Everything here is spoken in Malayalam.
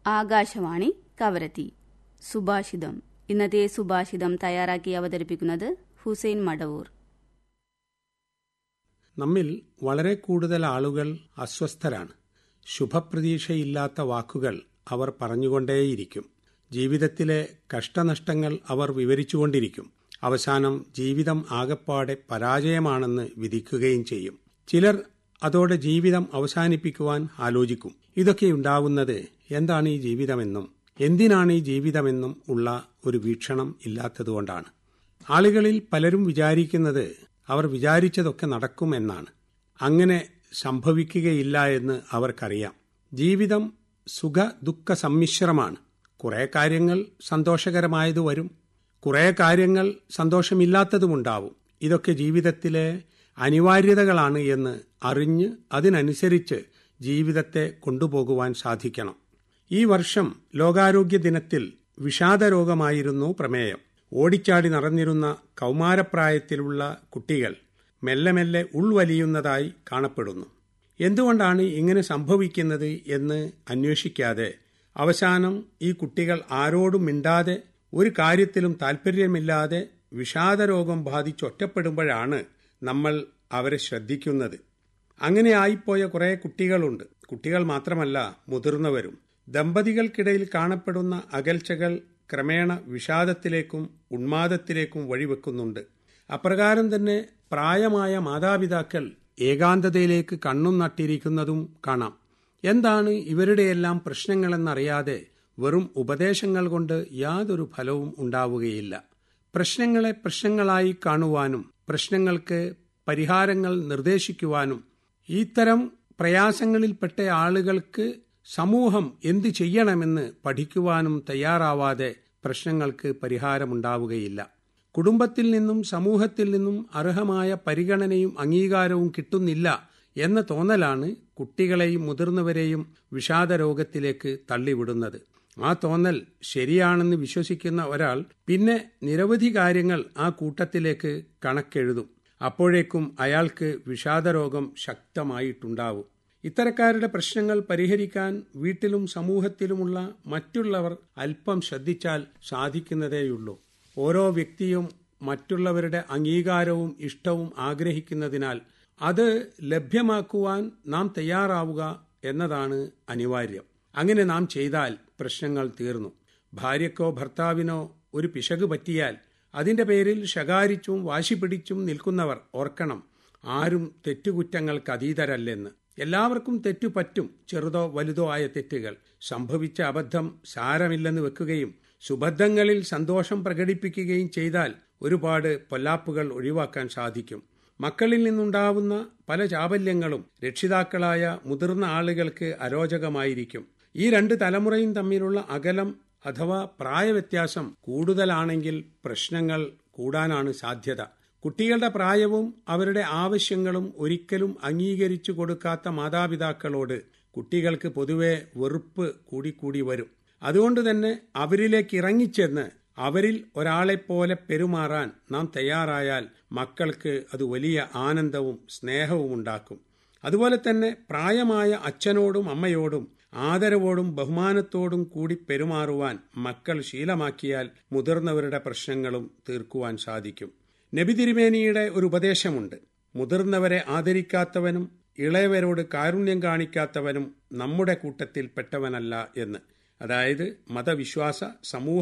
ആകാശവാണി കവരത്തി സുഭാഷിതം ഇന്നത്തെ സുഭാഷിതം തയ്യാറാക്കി അവതരിപ്പിക്കുന്നത് ഹുസൈൻ മടവൂർ നമ്മിൽ വളരെ കൂടുതൽ ആളുകൾ അസ്വസ്ഥരാണ് ശുഭപ്രതീക്ഷയില്ലാത്ത വാക്കുകൾ അവർ പറഞ്ഞുകൊണ്ടേയിരിക്കും ജീവിതത്തിലെ കഷ്ടനഷ്ടങ്ങൾ അവർ വിവരിച്ചുകൊണ്ടിരിക്കും അവസാനം ജീവിതം ആകപ്പാടെ പരാജയമാണെന്ന് വിധിക്കുകയും ചെയ്യും ചിലർ അതോടെ ജീവിതം അവസാനിപ്പിക്കുവാൻ ആലോചിക്കും ഇതൊക്കെയുണ്ടാവുന്നത് എന്താണ് ഈ ജീവിതമെന്നും എന്തിനാണ് ഈ ജീവിതമെന്നും ഉള്ള ഒരു വീക്ഷണം ഇല്ലാത്തതുകൊണ്ടാണ് ആളുകളിൽ പലരും വിചാരിക്കുന്നത് അവർ വിചാരിച്ചതൊക്കെ നടക്കുമെന്നാണ് അങ്ങനെ സംഭവിക്കുകയില്ല എന്ന് അവർക്കറിയാം ജീവിതം സുഖ ദുഃഖ സമ്മിശ്രമാണ് കുറെ കാര്യങ്ങൾ സന്തോഷകരമായത് വരും കുറെ കാര്യങ്ങൾ സന്തോഷമില്ലാത്തതുമുണ്ടാവും ഇതൊക്കെ ജീവിതത്തിലെ അനിവാര്യതകളാണ് എന്ന് അറിഞ്ഞ് അതിനനുസരിച്ച് ജീവിതത്തെ കൊണ്ടുപോകുവാൻ സാധിക്കണം ഈ വർഷം ലോകാരോഗ്യ ദിനത്തിൽ വിഷാദരോഗമായിരുന്നു പ്രമേയം ഓടിച്ചാടി നടന്നിരുന്ന കൗമാരപ്രായത്തിലുള്ള കുട്ടികൾ മെല്ലെ മെല്ലെ ഉൾവലിയുന്നതായി കാണപ്പെടുന്നു എന്തുകൊണ്ടാണ് ഇങ്ങനെ സംഭവിക്കുന്നത് എന്ന് അന്വേഷിക്കാതെ അവസാനം ഈ കുട്ടികൾ ആരോടും മിണ്ടാതെ ഒരു കാര്യത്തിലും താൽപ്പര്യമില്ലാതെ വിഷാദരോഗം ബാധിച്ചൊറ്റപ്പെടുമ്പോഴാണ് നമ്മൾ അവരെ ശ്രദ്ധിക്കുന്നത് അങ്ങനെ ആയിപ്പോയ കുറെ കുട്ടികളുണ്ട് കുട്ടികൾ മാത്രമല്ല മുതിർന്നവരും ദമ്പതികൾക്കിടയിൽ കാണപ്പെടുന്ന അകൽച്ചകൾ ക്രമേണ വിഷാദത്തിലേക്കും ഉന്മാദത്തിലേക്കും വഴിവെക്കുന്നുണ്ട് അപ്രകാരം തന്നെ പ്രായമായ മാതാപിതാക്കൾ ഏകാന്തതയിലേക്ക് കണ്ണും നട്ടിരിക്കുന്നതും കാണാം എന്താണ് ഇവരുടെയെല്ലാം പ്രശ്നങ്ങളെന്നറിയാതെ വെറും ഉപദേശങ്ങൾ കൊണ്ട് യാതൊരു ഫലവും ഉണ്ടാവുകയില്ല പ്രശ്നങ്ങളെ പ്രശ്നങ്ങളായി കാണുവാനും പ്രശ്നങ്ങൾക്ക് പരിഹാരങ്ങൾ നിർദ്ദേശിക്കുവാനും ഇത്തരം പ്രയാസങ്ങളിൽപ്പെട്ട ആളുകൾക്ക് സമൂഹം എന്തു ചെയ്യണമെന്ന് പഠിക്കുവാനും തയ്യാറാവാതെ പ്രശ്നങ്ങൾക്ക് പരിഹാരമുണ്ടാവുകയില്ല കുടുംബത്തിൽ നിന്നും സമൂഹത്തിൽ നിന്നും അർഹമായ പരിഗണനയും അംഗീകാരവും കിട്ടുന്നില്ല എന്ന തോന്നലാണ് കുട്ടികളെയും മുതിർന്നവരെയും വിഷാദരോഗത്തിലേക്ക് തള്ളിവിടുന്നത് ആ തോന്നൽ ശരിയാണെന്ന് വിശ്വസിക്കുന്ന ഒരാൾ പിന്നെ നിരവധി കാര്യങ്ങൾ ആ കൂട്ടത്തിലേക്ക് കണക്കെഴുതും അപ്പോഴേക്കും അയാൾക്ക് വിഷാദരോഗം ശക്തമായിട്ടുണ്ടാവും ഇത്തരക്കാരുടെ പ്രശ്നങ്ങൾ പരിഹരിക്കാൻ വീട്ടിലും സമൂഹത്തിലുമുള്ള മറ്റുള്ളവർ അല്പം ശ്രദ്ധിച്ചാൽ സാധിക്കുന്നതേയുള്ളൂ ഓരോ വ്യക്തിയും മറ്റുള്ളവരുടെ അംഗീകാരവും ഇഷ്ടവും ആഗ്രഹിക്കുന്നതിനാൽ അത് ലഭ്യമാക്കുവാൻ നാം തയ്യാറാവുക എന്നതാണ് അനിവാര്യം അങ്ങനെ നാം ചെയ്താൽ പ്രശ്നങ്ങൾ തീർന്നു ഭാര്യക്കോ ഭർത്താവിനോ ഒരു പിശക് പറ്റിയാൽ അതിന്റെ പേരിൽ ശകാരിച്ചും വാശി പിടിച്ചും നിൽക്കുന്നവർ ഓർക്കണം ആരും തെറ്റുകുറ്റങ്ങൾക്ക് അതീതരല്ലെന്ന് എല്ലാവർക്കും തെറ്റു പറ്റും ചെറുതോ വലുതോ ആയ തെറ്റുകൾ സംഭവിച്ച അബദ്ധം സാരമില്ലെന്ന് വെക്കുകയും സുബദ്ധങ്ങളിൽ സന്തോഷം പ്രകടിപ്പിക്കുകയും ചെയ്താൽ ഒരുപാട് പൊല്ലാപ്പുകൾ ഒഴിവാക്കാൻ സാധിക്കും മക്കളിൽ നിന്നുണ്ടാവുന്ന പല ചാബല്യങ്ങളും രക്ഷിതാക്കളായ മുതിർന്ന ആളുകൾക്ക് അരോചകമായിരിക്കും ഈ രണ്ട് തലമുറയും തമ്മിലുള്ള അകലം അഥവാ പ്രായവ്യത്യാസം കൂടുതലാണെങ്കിൽ പ്രശ്നങ്ങൾ കൂടാനാണ് സാധ്യത കുട്ടികളുടെ പ്രായവും അവരുടെ ആവശ്യങ്ങളും ഒരിക്കലും അംഗീകരിച്ചു കൊടുക്കാത്ത മാതാപിതാക്കളോട് കുട്ടികൾക്ക് പൊതുവെ വെറുപ്പ് കൂടിക്കൂടി വരും അതുകൊണ്ട് തന്നെ അവരിലേക്ക് ഇറങ്ങിച്ചെന്ന് അവരിൽ ഒരാളെപ്പോലെ പെരുമാറാൻ നാം തയ്യാറായാൽ മക്കൾക്ക് അത് വലിയ ആനന്ദവും സ്നേഹവും ഉണ്ടാക്കും അതുപോലെ തന്നെ പ്രായമായ അച്ഛനോടും അമ്മയോടും ആദരവോടും ബഹുമാനത്തോടും കൂടി പെരുമാറുവാൻ മക്കൾ ശീലമാക്കിയാൽ മുതിർന്നവരുടെ പ്രശ്നങ്ങളും തീർക്കുവാൻ സാധിക്കും നബി തിരുമേനിയുടെ ഒരു ഉപദേശമുണ്ട് മുതിർന്നവരെ ആദരിക്കാത്തവനും ഇളയവരോട് കാരുണ്യം കാണിക്കാത്തവനും നമ്മുടെ കൂട്ടത്തിൽ പെട്ടവനല്ല എന്ന് അതായത് മതവിശ്വാസ സമൂഹ